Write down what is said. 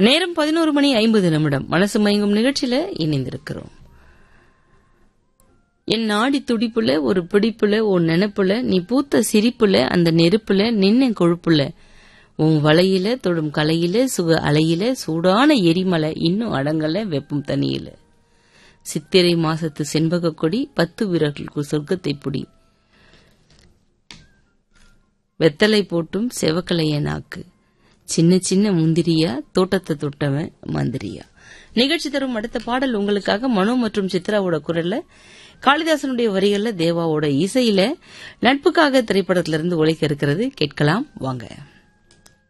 நேரம் பதினோரு மணி ஐம்பது நிமிடம் மனசு மயங்கும் நிகழ்ச்சியில இணைந்திருக்கிறோம் என் நாடி துடிப்புல ஒரு பிடிப்புல உன் நினைப்புல நீ பூத்த சிரிப்புல அந்த நெருப்புல நின்ன கொழுப்புல உன் வலையில தொடும் கலையில சுக அலையில சூடான எரிமலை இன்னும் அடங்கல வெப்பம் தனியில சித்திரை மாசத்து செண்பக கொடி பத்து வீரர்களுக்கு சொர்க்கத்தை புடி வெத்தலை போட்டும் செவக்கலைய நாக்கு சின்ன சின்ன முந்திரியா தோட்டத்தை தொட்டவன் மந்திரியா நிகழ்ச்சி தரும் அடுத்த பாடல் உங்களுக்காக மனோ மற்றும் சித்ராவோட குரல்ல காளிதாசனுடைய வரிகள்ல தேவாவோட இசையில நட்புக்காக திரைப்படத்திலிருந்து உழைக்க இருக்கிறது கேட்கலாம் வாங்க